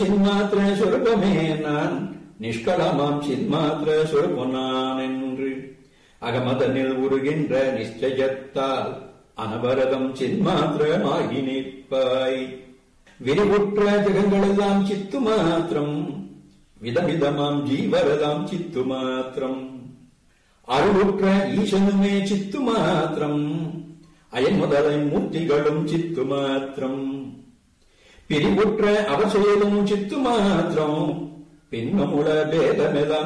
சின்மாத்திர சொருபமே நான் நிஷ்கலமாம் சின்மாத்திர சொருப்பு நான் என்று அகமதனில் உருகின்ற நிச்சயத்தால் அனவரதம் சின்மாத்திரமாகி நிற்பாய் விரிவுற்ற ஜெகங்களெல்லாம் சித்து மாத்திரம் விதவிதமாம் ஜீவரதாம் சித்து மாத்திரம் அருளுற்ற ஈசனுமே சித்து மாத்திரம் அயன் முதலை மூர்த்திகளும் சித்து மாத்திரம் பிரிவுற்ற அவசேலும் சித்து மாத்திரம் பின்னமுள பேதமெல்லாம்